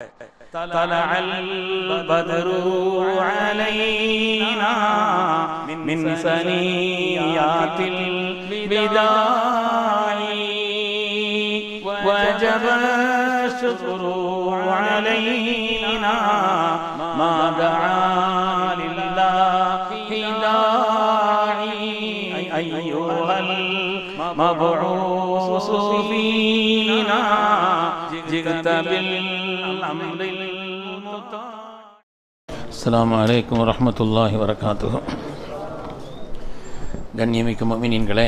طلع البدر علينا من ثنيات البداع وجب الشكر علينا ما دعا لله داعي أيها المبعوث فينا جئت بالأمر المطاع அஸ்ஸலாமு அலைக்கும் வரஹ்மத்துல்லாஹி வரகாத்துஹு கண்ணியமிக்க மமினின்களே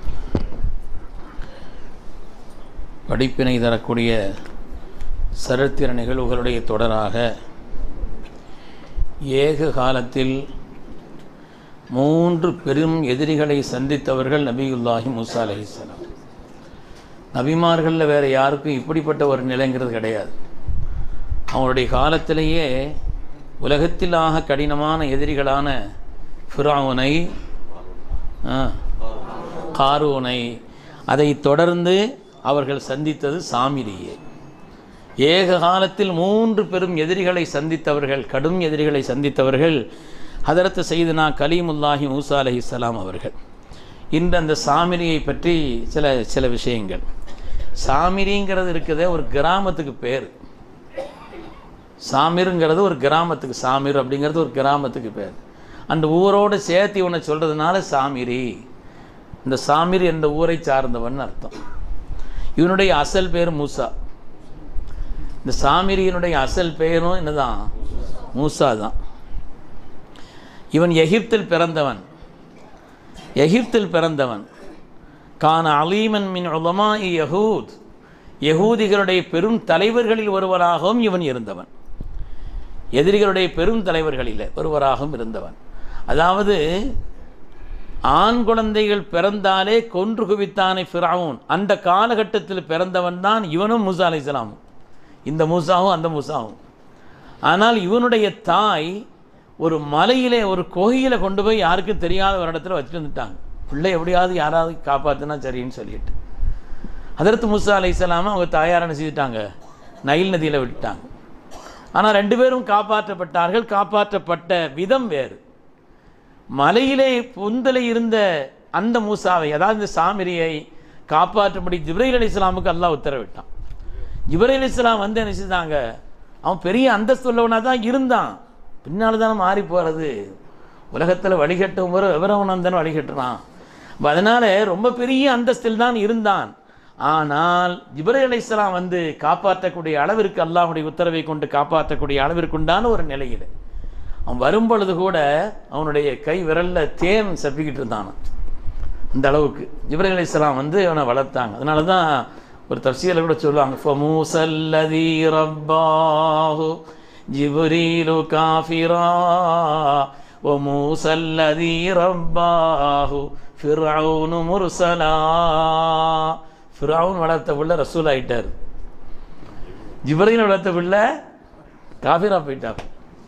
படிப்பினை தரக்கூடிய சரித்திர நிகழ்வுகளுடைய தொடராக ஏக காலத்தில் மூன்று பெரும் எதிரிகளை சந்தித்தவர்கள் நபியுல்லாஹி மூசா அலைஹிஸ்ஸலாம் நபிமார்களில் வேறு யாருக்கும் இப்படிப்பட்ட ஒரு நிலைங்கிறது கிடையாது அவங்களுடைய காலத்திலேயே உலகத்தில் ஆக கடினமான எதிரிகளான ஃபிராவுனை காரூனை அதை தொடர்ந்து அவர்கள் சந்தித்தது சாமிரியே ஏக காலத்தில் மூன்று பெரும் எதிரிகளை சந்தித்தவர்கள் கடும் எதிரிகளை சந்தித்தவர்கள் ஹதரத்து செய்தனா கலீமுல்லாஹி மூசா அலைஹிஸ்ஸலாம் அவர்கள் இன்று அந்த சாமிரியை பற்றி சில சில விஷயங்கள் சாமிரிங்கிறது இருக்குதே ஒரு கிராமத்துக்கு பேர் சாமிருங்கிறது ஒரு கிராமத்துக்கு சாமிர் அப்படிங்கிறது ஒரு கிராமத்துக்கு பேர் அந்த ஊரோடு சேர்த்து இவனை சொல்கிறதுனால சாமிரி இந்த சாமிர் என்ற ஊரை சார்ந்தவன் அர்த்தம் இவனுடைய அசல் பேர் மூசா இந்த சாமிரியினுடைய அசல் பெயரும் என்னதான் மூசா தான் இவன் எகிப்தில் பிறந்தவன் எகிப்தில் பிறந்தவன் கான அலீமன் மின் உலமா யஹூத் யகூதிகளுடைய பெரும் தலைவர்களில் ஒருவராகவும் இவன் இருந்தவன் எதிரிகளுடைய பெரும் தலைவர்களில் ஒருவராகவும் இருந்தவன் அதாவது ஆண் குழந்தைகள் பிறந்தாலே கொன்று குவித்தானே ஃபிரவுன் அந்த காலகட்டத்தில் பிறந்தவன் தான் இவனும் மூசா அலைசலாமும் இந்த மூசாவும் அந்த மூசாவும் ஆனால் இவனுடைய தாய் ஒரு மலையிலே ஒரு கோயிலை கொண்டு போய் யாருக்கும் தெரியாத ஒரு இடத்துல வச்சுட்டு வந்துட்டாங்க பிள்ளை எப்படியாவது யாராவது காப்பாற்றினா சரின்னு சொல்லிட்டு அதற்கு மூசா அலைசலாம அவங்க தாயார் என்ன செஞ்சுட்டாங்க நைல் நதியில் விட்டுட்டாங்க ஆனால் ரெண்டு பேரும் காப்பாற்றப்பட்டார்கள் காப்பாற்றப்பட்ட விதம் வேறு மலையிலே புந்தலை இருந்த அந்த மூசாவை அதாவது இந்த சாமிரியை காப்பாற்றும்படி ஜிப்ரைல் அலி இஸ்லாமுக்கு அல்லாஹ் உத்தரவிட்டான் ஜிப்ரைல் அலி இஸ்லாம் வந்து என்ன செஞ்சாங்க அவன் பெரிய அந்தஸ்து உள்ளவனாக தான் இருந்தான் பின்னால் தானே மாறி போகிறது உலகத்தில் வழிகட்டும் ஒரு விவரவனந்தன் வழிகட்டுறான் அப்ப அதனால ரொம்ப பெரிய அந்தஸ்தில் தான் இருந்தான் ஆனால் ஜிப்ரை அலி இஸ்லாம் வந்து காப்பாற்றக்கூடிய அளவிற்கு அல்லாஹுடைய உத்தரவை கொண்டு காப்பாற்றக்கூடிய அளவிற்குண்டான ஒரு நிலையில் அவன் வரும் பொழுது கூட அவனுடைய கை விரல்ல தேன் சப்பிக்கிட்டு இருந்தான் அந்த அளவுக்கு ஜிப்ரை அலி இஸ்லாம் வந்து அவனை வளர்த்தாங்க அதனால தான் ஒரு தப்சீல கூட சொல்லுவாங்க ஃபமூசல்லதி ரப்பாஹு ஜிப்ரீலு காஃபிரா وموسى الذي رباه فرعون مرسلا ஃபிரவுன் வளர்த்த பிள்ளை ரசூல் ஆயிட்டார் ஜிப்ரையில் வளர்த்த பிள்ளை காஃபிரா போயிட்டார்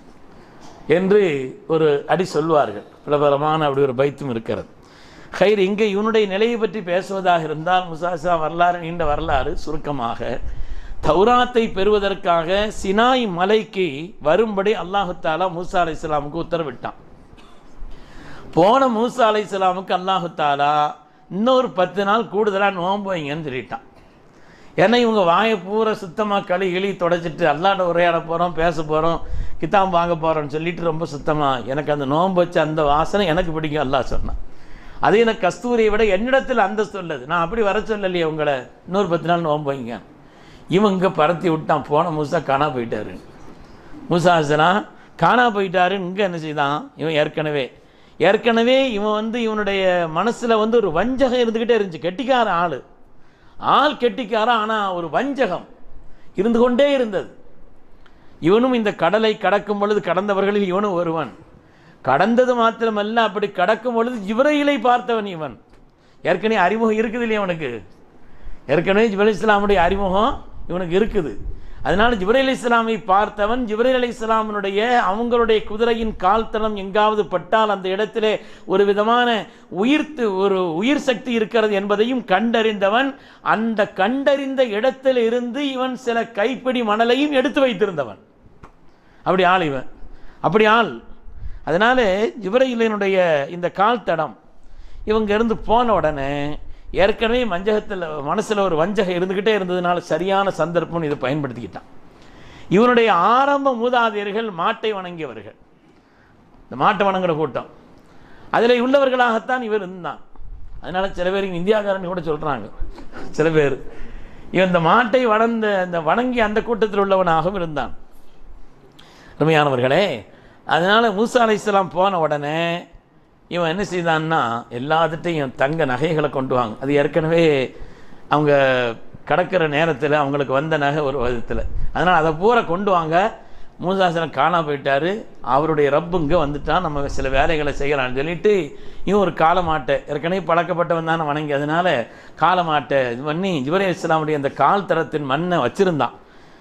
என்று ஒரு அடி சொல்வார்கள் பிரபலமான அப்படி ஒரு பைத்தும் இருக்கிறது ஹைர் இங்கே இவனுடைய நிலையை பற்றி பேசுவதாக இருந்தால் முசாசா வரலாறு நீண்ட வரலாறு சுருக்கமாக தௌராத்தை பெறுவதற்காக சினாய் மலைக்கு வரும்படி அல்லாஹு தாலா மூசா அலை இஸ்லாமுக்கு உத்தரவிட்டான் போன மூசா அலை இஸ்லாமுக்கு அல்லாஹு தாலா இன்னொரு பத்து நாள் கூடுதலாக நோன்பு வைங்கன்னு சொல்லிட்டான் ஏன்னா இவங்க வாயை பூரா சுத்தமாக களி கிளி தொடச்சிட்டு அல்லாட உரையாட போகிறோம் பேச போகிறோம் கித்தாம் வாங்க போகிறோம்னு சொல்லிட்டு ரொம்ப சுத்தமாக எனக்கு அந்த நோன்பு வச்ச அந்த வாசனை எனக்கு பிடிக்கும் அல்லாஹ் சொன்னான் அது எனக்கு கஸ்தூரியை விட என்னிடத்தில் அந்தஸ்து உள்ளது நான் அப்படி வர சொல்லலையே உங்களை இன்னொரு பத்து நாள் நோன்பு வைங்க இவன் இங்கே பரத்தி விட்டான் போன மூசா காணா போயிட்டாரு மூசா ஹசனா காணா போயிட்டாரு இங்கே என்ன செய்தான் இவன் ஏற்கனவே ஏற்கனவே இவன் வந்து இவனுடைய மனசில் வந்து ஒரு வஞ்சகம் இருந்துக்கிட்டே இருந்துச்சு கெட்டிக்கார ஆள் ஆள் கெட்டிக்காரன் ஆனால் ஒரு வஞ்சகம் இருந்து கொண்டே இருந்தது இவனும் இந்த கடலை கடக்கும் பொழுது கடந்தவர்களில் இவனும் ஒருவன் கடந்தது மாத்திரமல்ல அப்படி கடக்கும் பொழுது ஜிப்ரையிலை பார்த்தவன் இவன் ஏற்கனவே அறிமுகம் இருக்குது இல்லையா அவனுக்கு ஏற்கனவே ஜிபல் இஸ்லாமுடைய அறிமுகம் இவனுக்கு இருக்குது அதனால ஜிப்ரைல் அலி இஸ்லாமை பார்த்தவன் ஜிப்ரைல் அலி இஸ்லாமினுடைய அவங்களுடைய குதிரையின் கால் தளம் எங்காவது பட்டால் அந்த இடத்திலே ஒரு விதமான உயிர்த்து ஒரு உயிர் சக்தி இருக்கிறது என்பதையும் கண்டறிந்தவன் அந்த கண்டறிந்த இடத்தில் இருந்து இவன் சில கைப்பிடி மணலையும் எடுத்து வைத்திருந்தவன் அப்படி ஆள் இவன் அப்படி ஆள் அதனால ஜிப்ரையிலினுடைய இந்த கால் தடம் இவங்க இருந்து போன உடனே ஏற்கனவே மஞ்சகத்தில் மனசில் ஒரு வஞ்சகம் இருந்துக்கிட்டே இருந்ததுனால சரியான சந்தர்ப்பம் இதை பயன்படுத்திக்கிட்டான் இவனுடைய ஆரம்ப மூதாதையர்கள் மாட்டை வணங்கியவர்கள் இந்த மாட்டை வணங்குற கூட்டம் அதில் உள்ளவர்களாகத்தான் இவர் இருந்தான் அதனால சில பேர் இங்க இந்தியாக்காரன் கூட சொல்கிறாங்க சில பேர் இவன் இந்த மாட்டை வளர்ந்த இந்த வணங்கி அந்த கூட்டத்தில் உள்ளவனாகவும் இருந்தான் அருமையானவர்களே அதனால் மூசா அலைஹிஸ்ஸலாம் போன உடனே இவன் என்ன செய்தான்னா எல்லாத்துட்டையும் தங்க நகைகளை கொண்டு வாங்க அது ஏற்கனவே அவங்க கடக்கிற நேரத்தில் அவங்களுக்கு வந்த நகை ஒரு விதத்தில் அதனால் அதை பூரா கொண்டு வாங்க மூசாசனம் காணாம போயிட்டாரு அவருடைய ரப்பு இங்கே வந்துட்டான் நம்ம சில வேலைகளை செய்யலாம்னு சொல்லிட்டு இவன் ஒரு காலமாட்டை ஏற்கனவே பழக்கப்பட்டவன் தானே வணங்கி அதனால காலமாட்டை இது பண்ணி ஜிபரே இஸ்லாமுடைய அந்த கால் தரத்தின் மண்ணை வச்சிருந்தான்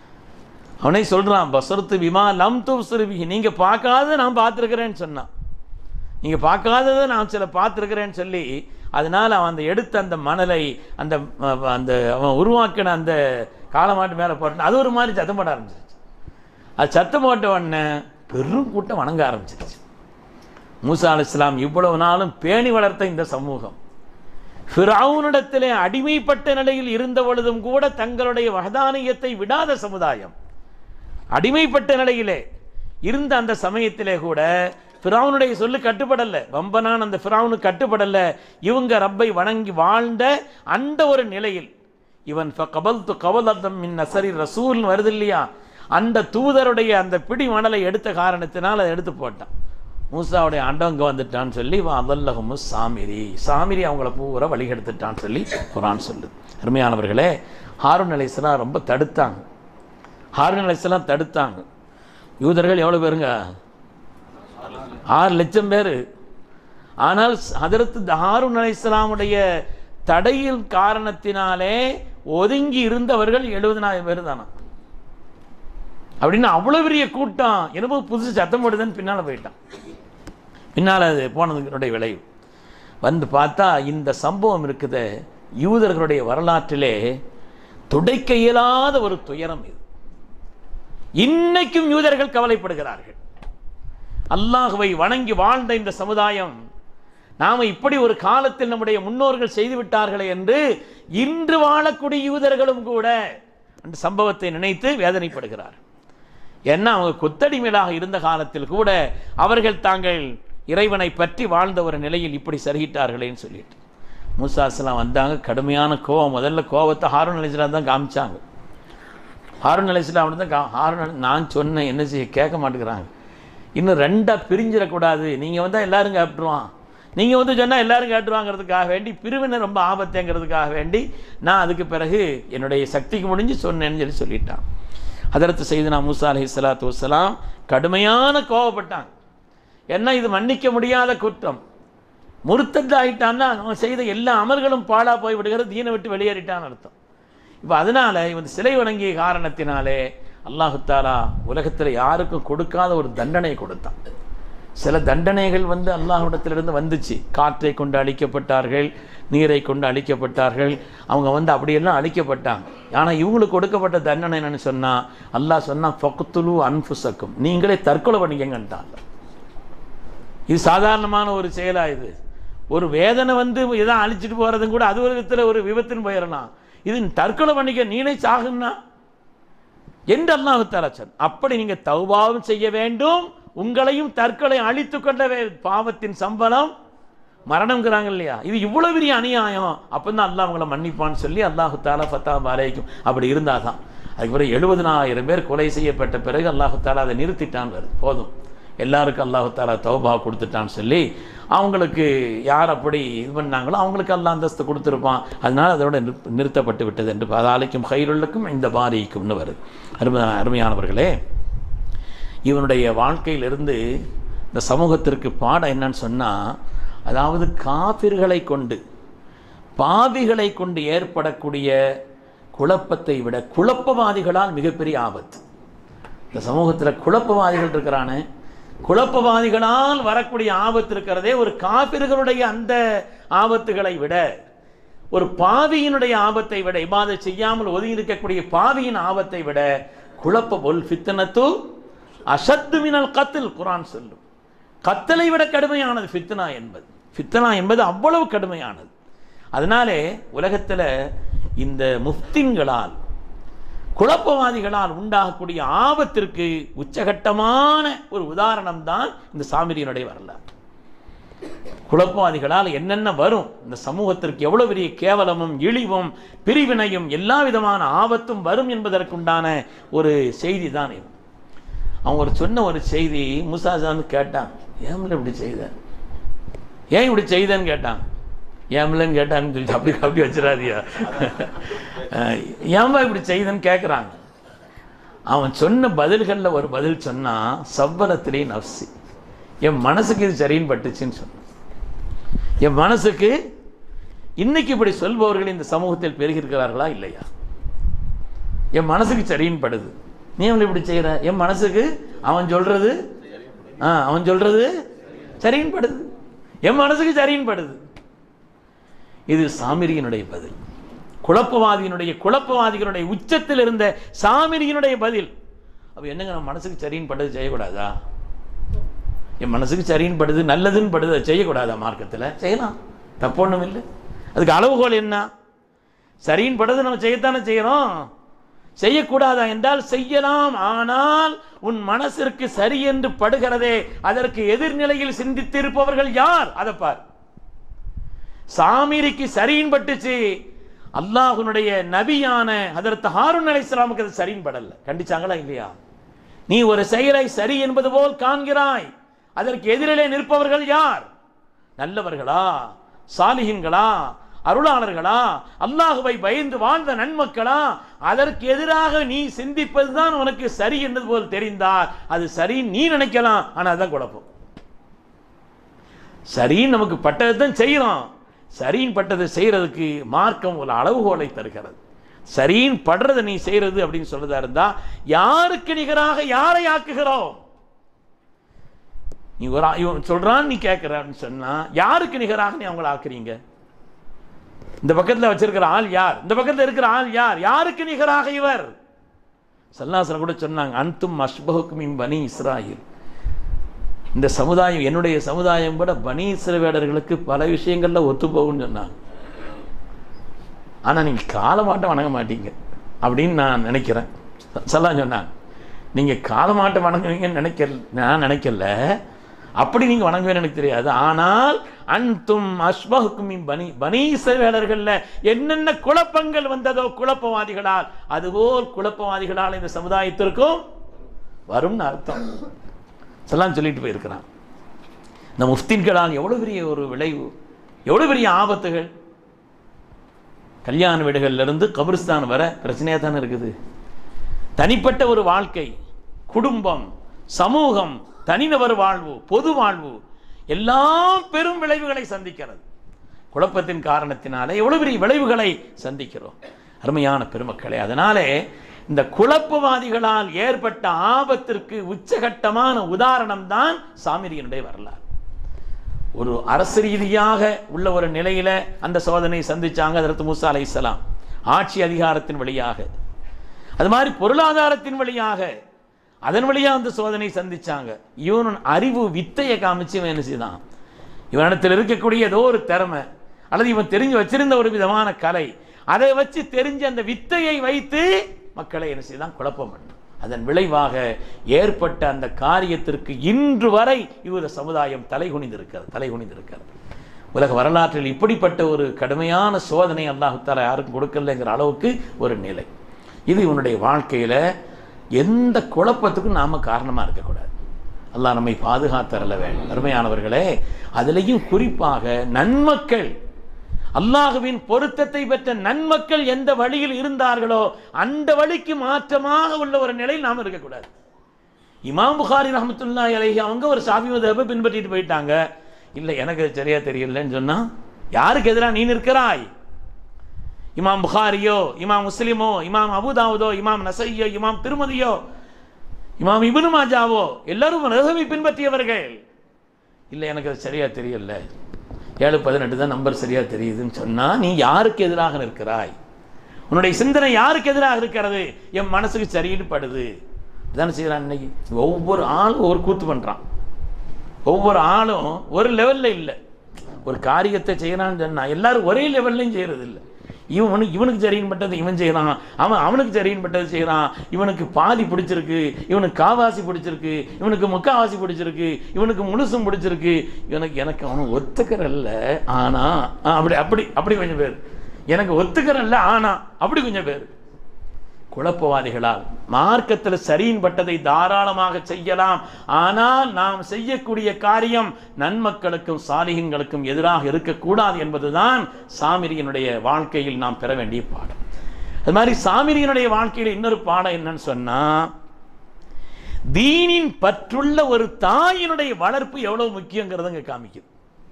அவனே சொல்கிறான் பசரத்து விமா லம் துப்சுருபி நீங்கள் பார்க்காத நான் பார்த்துருக்கிறேன்னு சொன்னான் நீங்கள் பார்க்காததை நான் சில பார்த்துருக்கிறேன்னு சொல்லி அதனால் அவன் அந்த எடுத்த அந்த மணலை அந்த அஹ், அந்த அவன் உருவாக்கின அந்த காலமாட்டு மேலே போட்டு அது ஒரு மாதிரி சத்தம் போட ஆரம்பிச்சிருச்சு அது சத்தம் போட்ட உடனே பெரும் கூட்டம் வணங்க ஆரம்பிச்சிருச்சு மூசா அலைஹிஸ்ஸலாம் இவ்வளவு நாளும் பேணி வளர்த்த இந்த சமூகம் ஃபிரௌனிடத்திலே அடிமைப்பட்ட நிலையில் இருந்த பொழுதும் கூட தங்களுடைய வகதானியத்தை விடாத சமுதாயம் அடிமைப்பட்ட நிலையிலே இருந்த அந்த சமயத்திலே கூட ஃபிரௌனுடைய சொல்லு கட்டுப்படல வம்பனான் அந்த ஃபிரௌனுக்கு கட்டுப்படல இவங்க ரப்பை வணங்கி வாழ்ந்த அந்த ஒரு நிலையில் இவன் கபல்து கபலத்தம் மின் நசரி ரசூல் வருது இல்லையா அந்த தூதருடைய அந்த பிடி மணலை எடுத்த காரணத்தினால் அதை எடுத்து போட்டான் மூசாவுடைய அண்டவங்க வந்துட்டான்னு சொல்லி வா அதல்லகமு சாமிரி சாமிரி அவங்கள பூரா வழிகெடுத்துட்டான்னு சொல்லி குரான் சொல்லுது அருமையானவர்களே ஹாரூன் அலைஹிஸ்ஸலாம் ரொம்ப தடுத்தாங்க ஹாரூன் அலைஹிஸ்ஸலாம் தடுத்தாங்க யூதர்கள் எவ்வளோ பேருங்க ஆறு லட்சம் பேர் ஆனால் ஹதரத்து ஹாரூன் அலைஹிஸ்ஸலாமுடைய தடையின் காரணத்தினாலே ஒதுங்கி இருந்தவர்கள் எழுபதனாயிரம் பேர் தானா அப்படின்னு அவ்வளோ பெரிய கூட்டம் என்னமோ புதுசு சத்தம் போடுதுன்னு பின்னால் போயிட்டான் பின்னால் அது போனதுனுடைய விளைவு வந்து பார்த்தா இந்த சம்பவம் இருக்குது யூதர்களுடைய வரலாற்றிலே துடைக்க இயலாத ஒரு துயரம் இது இன்னைக்கும் யூதர்கள் கவலைப்படுகிறார்கள் அல்லாஹுவை வணங்கி வாழ்ந்த இந்த சமுதாயம் நாம இப்படி ஒரு காலத்தில் நம்முடைய முன்னோர்கள் செய்து விட்டார்களே என்று இன்று வாழக்கூடிய யூதர்களும் கூட அந்த சம்பவத்தை நினைத்து வேதனைப்படுகிறார் ஏன்னா அவங்க கொத்தடிமையிலாக இருந்த காலத்தில் கூட அவர்கள் தாங்கள் இறைவனை பற்றி வாழ்ந்த ஒரு நிலையில் இப்படி சரியிட்டார்களேன்னு சொல்லிட்டு மூசாஸ்லாம் வந்தாங்க கடுமையான கோவம் முதல்ல கோவத்தை ஹாரூன் அலிஸ்லாம் தான் காமிச்சாங்க ஹாரூன் அலிஸ்லாம் தான் கா ஹாரூன் அலி- நான் சொன்னேன் என்ன செய்ய கேட்க மாட்டேங்கிறாங்க இன்னும் ரெண்டாக பிரிஞ்சிடக்கூடாது நீங்கள் வந்தால் எல்லாரும் கேட்டுருவான் நீங்கள் வந்து சொன்னால் எல்லாரும் கேட்டுருவாங்கிறதுக்காக வேண்டி பிரிவினை ரொம்ப ஆபத்துங்கிறதுக்காக வேண்டி நான் அதுக்கு பிறகு என்னுடைய சக்திக்கு முடிஞ்சு சொன்னேன்னு சொல்லி சொல்லிட்டான் அதரத்து செய்து நான் மூசா அலி சலாத்து வசலாம் கடுமையான கோவப்பட்டாங்க ஏன்னா இது மன்னிக்க முடியாத குற்றம் முருத்தத்து ஆகிட்டான்னா அவன் செய்த எல்லா அமல்களும் பாழா போய் விடுகிறது தீனை விட்டு வெளியேறிட்டான்னு அர்த்தம் இப்போ அதனால இவன் சிலை வணங்கிய காரணத்தினாலே அல்லாஹு தாலா உலகத்தில் யாருக்கும் கொடுக்காத ஒரு தண்டனை கொடுத்தான் சில தண்டனைகள் வந்து அல்லாஹ்விடத்திலிருந்து வந்துச்சு காற்றை கொண்டு அழிக்கப்பட்டார்கள் நீரை கொண்டு அழிக்கப்பட்டார்கள் அவங்க வந்து அப்படியெல்லாம் அழிக்கப்பட்டாங்க ஆனால் இவங்களுக்கு கொடுக்கப்பட்ட தண்டனை என்னன்னு சொன்னால் அல்லாஹ் சொன்னா ஃபக்துலு அன்ஃபுசக்கும் நீங்களே தற்கொலை பண்ணிக்கங்கன்ட்டாங்க இது சாதாரணமான ஒரு செயலா இது ஒரு வேதனை வந்து எதா அழிச்சிட்டு போகிறதும் கூட அது ஒரு விதத்தில் ஒரு விபத்துன்னு போயிடலாம் இது தற்கொலை பண்ணிக்க நீனே சாகுன்னா என்று அல்லாஹு தாலா சொன்ன அப்படி நீங்க தௌபாவும் செய்ய வேண்டும் உங்களையும் தற்கொலை அழித்து கொண்ட வே- பாவத்தின் சம்பளம் மரணம்ங்கிறாங்க இல்லையா இது இவ்வளவு பெரிய அநியாயம் அப்பதான் அல்லாஹ் அவங்கள மன்னிப்பான்னு சொல்லி அல்லாஹு தாலா ஃபத்தா பாலைக்கும் அப்படி இருந்தாதான் அதுக்கு பிறகு எழுபதனாயிரம் பேர் கொலை செய்யப்பட்ட பிறகு அல்லாஹு தாலா அதை நிறுத்திட்டான் வருது போதும் எல்லாருக்கும் அல்லாஹு தாலா தௌபா கொடுத்துட்டான்னு சொல்லி அவங்களுக்கு யார் அப்படி இது பண்ணாங்களோ அவங்களுக்கு அல்லாஹ் அந்தஸ்து கொடுத்துருப்பான் அதனால அதோட நிறுத்த- நிறுத்தப்பட்டு விட்டது என்று அதாலைக்கும் கைருள்ளுக்கும் இந்த பாரிக்கும்னு வருது அருமை அருமையானவர்களே இவனுடைய வாழ்க்கையிலிருந்து இந்த சமூகத்திற்கு பாடம் என்னன்னு சொன்னால் அதாவது காபிர்களை கொண்டு பாவிகளை கொண்டு ஏற்படக்கூடிய குழப்பத்தை விட குழப்பவாதிகளால் மிகப்பெரிய ஆபத்து இந்த சமூகத்தில் குழப்பவாதிகள் இருக்கிறானே குழப்பவாதிகளால் வரக்கூடிய ஆபத்து இருக்கிறதே ஒரு காபிர்களுடைய அந்த ஆபத்துகளை விட ஒரு பாவியினுடைய ஆபத்தை விட இபாதை செய்யாமல் ஒதுங்கி இருக்கக்கூடிய பாவியின் ஆபத்தை விட குழப்ப பொல் ஃபித்தனத்து அசத்து மினல் கத்தில் குரான் சொல்லும் கத்தலை விட கடுமையானது ஃபித்னா என்பது ஃபித்னா என்பது அவ்வளவு கடுமையானது அதனாலே உலகத்தில் இந்த முஃப்தின்களால் குழப்பவாதிகளால் உண்டாகக்கூடிய ஆபத்திற்கு உச்சகட்டமான ஒரு உதாரணம் தான் இந்த சாமிரியனுடைய வரலாறு குழப்பவாதிகளால் என்னென்ன வரும் இந்த சமூகத்திற்கு எவ்வளவு பெரிய கேவலமும் இழிவும் பிரிவினையும் எல்லா விதமான ஆபத்தும் வரும் என்பதற்குண்டான ஒரு செய்தி தான் இது அவன் ஒரு சொன்ன ஒரு செய்தி முசாசான்னு கேட்டான் ஏம்ல இப்படி செய்த ஏன் இப்படி செய்தன்னு கேட்டான் ஏம்லன்னு கேட்டான்னு சொல்லிட்டு அப்படி அப்படி வச்சிடாதியா ஏன்பா இப்படி செய்தன்னு கேட்குறாங்க அவன் சொன்ன பதில்களில் ஒரு பதில் சொன்னான் சவ்வரத்திலே நப்சி என் மனசுக்கு இது சரின்னு பட்டுச்சுன்னு சொன்னான் என் மனசுக்கு இன்னைக்கு இப்படி சொல்பவர்கள் இந்த சமூகத்தில் பெருகிருக்கிறார்களா இல்லையா என் மனசுக்கு சரின்னு படுது நீ அவன் இப்படி செய்கிற என் மனசுக்கு அவன் சொல்றது ஆ அவன் சொல்றது சரின்னு படுது என் மனசுக்கு சரின்னு படுது இது சாமிரியனுடைய பதில் குழப்பவாதியினுடைய குழப்பவாதிகளுடைய உச்சத்தில் இருந்த சாமிரியனுடைய பதில் அப்ப என்னங்க நம்ம மனசுக்கு சரின்னு படுது செய்யக்கூடாதா என் மனசுக்கு சரின்னு படுது நல்லதுன்னு படுது அதை செய்யக்கூடாதா மார்க்கத்தில் செய்யலாம் தப்பு ஒன்றும் இல்லை அதுக்கு அளவுகோல் என்ன சரின்னு படுது நம்ம செய்யத்தானே செய்கிறோம் செய்யக்கூடாதா என்றால் செய்யலாம் ஆனால் உன் மனசிற்கு சரி என்று படுகிறதே அதற்கு எதிர்நிலையில் சிந்தித்திருப்பவர்கள் யார் அதை பார் சாமிரிக்கு சரின்னு பட்டுச்சு அல்லாஹுனுடைய நபியான அதற்கு ஹாரூன் அலைஹிஸ்ஸலாமுக்கு அது சரின்னு படல கண்டிச்சாங்களா இல்லையா நீ ஒரு செயலை சரி என்பது போல் காண்கிறாய் அதற்கு எதிரிலே நிற்பவர்கள் யார் நல்லவர்களா சாலிகின்களா அருளாளர்களா அல்லாஹுவை பயந்து வாழ்ந்த நன்மக்களா அதற்கு எதிராக நீ சிந்திப்பதுதான் உனக்கு சரி என்பது போல் தெரிந்தால் அது சரி நீ நினைக்கலாம் ஆனா அதுதான் குழப்பம் சரின்னு நமக்கு பட்டதை தான் செய்யறோம் சரின்னு பட்டதை செய்யறதுக்கு மார்க்கம் ஒரு அளவுகோலை தருகிறது சரின்னு படுறதை நீ செய்யறது அப்படின்னு சொல்றதா இருந்தா யாருக்கு நிகராக யாரை ஆக்குகிறோம் நீ ஒரு ஆ- இவன் சொல்றான் நீ கேட்கிறான்னு சொன்னா யாருக்கு நிகராக நீ அவங்கள ஆக்குறீங்க இந்த பக்கத்துல வச்சிருக்கிற ஆள் யார் இந்த பக்கத்துல இருக்கிற ஆள் யார் யாருக்கு நிகராக இவர் சல்லாசனம் கூட சொன்னாங்க அன்தும் அஷ்பகுக்கும் பனி இஸ்ராயில் இந்த சமுதாயம் என்னுடைய சமுதாயம் கூட பனி இஸ்ரவேலர்களுக்கு பல விஷயங்கள்ல ஒத்து போகும்னு சொன்னாங்க ஆனா நீங்க காலமாட்டம் வணங்க மாட்டீங்க அப்படின்னு நான் நினைக்கிறேன் சல்லாம் சொன்னாங்க நீங்க காலமாட்டம் வணங்குவீங்கன்னு நினைக்கல நான் நினைக்கல அப்படி நீங்க வணங்குவேன்னு எனக்கு தெரியாது ஆனால் அன்தும் அஸ்பகுக்கும் பனி பனீசவேலர்கள்ல என்னென்ன குழப்பங்கள் வந்ததோ குழப்பவாதிகளால் அதுபோல் குழப்பவாதிகளால் இந்த சமுதாயத்திற்கும் வரும்னு அர்த்தம் சொல்லாம் சொல்லிட்டு போயிருக்கிறான் இந்த முஃப்தின்களால் எவ்வளவு பெரிய ஒரு விளைவு எவ்வளவு பெரிய ஆபத்துகள் கல்யாண வீடுகள்ல இருந்து கபிரிஸ்தான் வர பிரச்சனையாக தானே இருக்குது தனிப்பட்ட ஒரு வாழ்க்கை குடும்பம் சமூகம் தனிநபர் வாழ்வு பொது வாழ்வு எல்லாம் பெரும் விளைவுகளை சந்திக்கிறது குழப்பத்தின் காரணத்தினாலே எவ்வளவு பெரிய விளைவுகளை சந்திக்கிறோம் அருமையான பெருமக்களே அதனாலே இந்த குழப்பவாதிகளால் ஏற்பட்ட ஆபத்திற்கு உச்சகட்டமான உதாரணம் தான் சாமிரியனுடைய வரலாறு ஒரு அரசு ரீதியாக உள்ள ஒரு நிலையில அந்த சோதனை சந்திச்சாங்க அதற்கு மூசா அலைஹிஸ்ஸலாம் ஆட்சி அதிகாரத்தின் வழியாக அது மாதிரி பொருளாதாரத்தின் வழியாக அதன் வழியாக அந்த சோதனை சந்திச்சாங்க இவன் அறிவு வித்தையை காமிச்சு இவன் என்ன செய்தான் இவனிடத்தில் இருக்கக்கூடிய ஏதோ ஒரு திறமை அல்லது இவன் தெரிஞ்சு வச்சிருந்த ஒரு விதமான கலை அதை வச்சு தெரிஞ்ச அந்த வித்தையை வைத்து மக்களை என்ன செய்தான் குழப்பம் பண்ண அதன் விளைவாக ஏற்பட்ட அந்த காரியத்திற்கு இன்று வரை இவர் சமுதாயம் தலைகுனிந்திருக்கிறது தலைகுனிந்திருக்கிறது உலக வரலாற்றில் இப்படிப்பட்ட ஒரு கடுமையான சோதனை அல்லாஹு தஆலா யாருக்கும் கொடுக்கலங்கிற அளவுக்கு ஒரு நிலை இது இவனுடைய வாழ்க்கையில எந்த குழப்பத்துக்கும் நாம காரணமா இருக்கக்கூடாது அல்லாஹ் நம்மை பாதுகாத்தரல வேண்டும் அருமையானவர்களே அதிலையும் குறிப்பாக நன்மக்கள் அல்லாஹுவின் பொருத்தத்தை பெற்ற நன்மக்கள் எந்த வழியில் இருந்தார்களோ அந்த வழிக்கு மாற்றமாக உள்ள ஒரு நிலையில் நாம் இருக்கக்கூடாது இமாம் புகாரி ரஹமத்துல்லாஹி அலைஹி அவங்க ஒரு சாஃபி மதஹபை பின்பற்றிட்டு போயிட்டாங்க இல்லை எனக்கு அது சரியா தெரியலன்னு சொன்னா யாருக்கு எதிராக நீ நிற்கிறாய் இமாம் புகாரியோ இமாம் முஸ்லிமோ இமாம் அபுதாவுதோ இமாம் நசையோ இமாம் திருமதியோ இமாம் இப்னு மாஜாவோ எல்லாரும் மதுஹபை பின்பற்றியவர்கள் இல்லை எனக்கு அது சரியா தெரியல ஏழு பதினெட்டு தான் நம்பர் சரியா தெரியுதுன்னு சொன்னா நீ யாருக்கு எதிராக நிற்கிறாய் உன்னுடைய சிந்தனை யாருக்கு எதிராக இருக்கிறது என் மனசுக்கு சரின்னு படுது இதானே செய்கிறான் இன்னைக்கு ஒவ்வொரு ஆளும் ஒரு கூத்து பண்றான் ஒவ்வொரு ஆளும் ஒரு லெவல்ல இல்லை ஒரு காரியத்தை செய்யறான்னு சொன்னா எல்லாரும் ஒரே லெவல்லையும் செய்யறது இல்லை இவனுக்கு இவனுக்கு சரின்னு பட்டது இவன் செய்கிறான் அவன் அவனுக்கு சரின்னு பட்டது செய்கிறான் இவனுக்கு பாதி பிடிச்சிருக்கு இவனுக்கு காவாசி பிடிச்சிருக்கு இவனுக்கு முக்காவாசி பிடிச்சிருக்கு இவனுக்கு முழுசும் பிடிச்சிருக்கு இவனுக்கு எனக்கு அவனும் ஒத்துக்கிறல்ல ஆனா ஆ, அப்படி அப்படி அப்படி கொஞ்சம் பேர் எனக்கு ஒத்துக்கிறல்ல ஆனா அப்படி கொஞ்சம் பேர் குழப்பவாதிகளால் மார்க்கத்தில் சரியின் பட்டதை தாராளமாக செய்யலாம் ஆனால் நாம் செய்யக்கூடிய காரியம் நன்மக்களுக்கும் சாலிகங்களுக்கும் எதிராக இருக்கக்கூடாது என்பதுதான் சாமிரியினுடைய வாழ்க்கையில் நாம் பெற வேண்டிய பாடம் அது மாதிரி சாமிரியினுடைய வாழ்க்கையில் இன்னொரு பாடம் என்னன்னு சொன்னா தீனின் பற்றுள்ள ஒரு தாயினுடைய வளர்ப்பு எவ்வளவு முக்கியங்கிறத இங்க காமிக்குது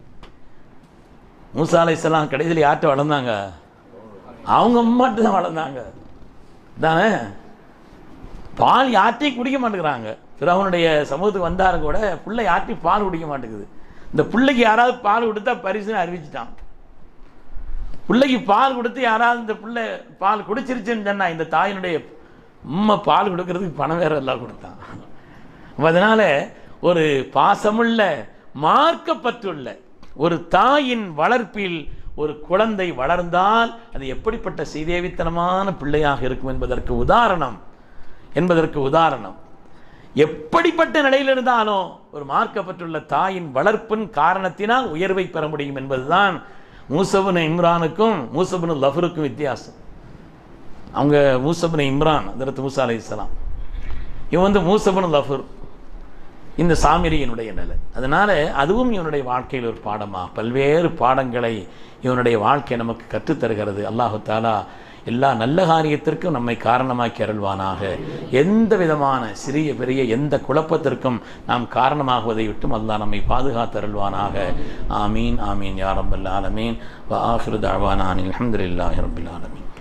மூசா அலைஹிஸ்ஸலாம் கடைசியில் யார்கிட்ட வளர்ந்தாங்க அவங்க அம்மாட்ட தான் வளர்ந்தாங்க தானே பால் யார்ட்டையும் குடிக்க மாட்டேங்கிறாங்க பிறவனுடைய சமூகத்துக்கு வந்தாரும் கூட புள்ளை யார்ட்டையும் பால் குடிக்க மாட்டேங்குது இந்த பிள்ளைக்கு யாராவது பால் கொடுத்தா பரிசுன்னு அறிவிச்சிட்டான் பிள்ளைக்கு பால் கொடுத்து யாராவது இந்த பிள்ளை பால் குடிச்சிருச்சுன்னு சொன்னா இந்த தாயினுடைய உம்மை பால் கொடுக்கறதுக்கு பணம் வேற எல்லாம் கொடுத்தான் அப்ப அதனால ஒரு பாசமுள்ள மார்க்கப்பற்றுள்ள ஒரு தாயின் வளர்ப்பில் ஒரு குழந்தை வளர்ந்தால் அது எப்படிப்பட்ட சீதேவித்தனமான பிள்ளையாக இருக்கும் என்பதற்கு உதாரணம் என்பதற்கு உதாரணம் எப்படிப்பட்ட நிலையில் இருந்தாலும் ஒரு மார்க்கப்பட்டுள்ள தாயின் வளர்ப்பின் காரணத்தினால் உயர்வை பெற முடியும் என்பதுதான் மூசபுன் இம்ரானுக்கும் மூசபுன் லஃபருக்கும் வித்தியாசம் அவங்க மூசபுன் இம்ரான் அதற்கு மூசா அலை இஸ்லாம் இவன் வந்து மூசபுன் லஃபர் இந்த சாமிரியினுடைய நிலை அதனால அதுவும் இவனுடைய வாழ்க்கையில் ஒரு பாடமா பல்வேறு பாடங்களை இவனுடைய வாழ்க்கை நமக்கு கற்றுத்தருகிறது அல்லாஹு தாலா எல்லா நல்ல காரியத்திற்கும் நம்மை காரணமாக்கி அருள்வானாக எந்த விதமான சிறிய பெரிய எந்த குழப்பத்திற்கும் நாம் காரணமாகுவதை விட்டும் அல்லாஹ் நம்மை பாதுகாத்து அருள்வானாக ஆமீன் ஆமீன் யா ரப்பல் ஆலமீன் வ ஆஹிரு தஅவானா அனில் ஹம்துலில்லாஹி ரப்பில் ஆலமீன்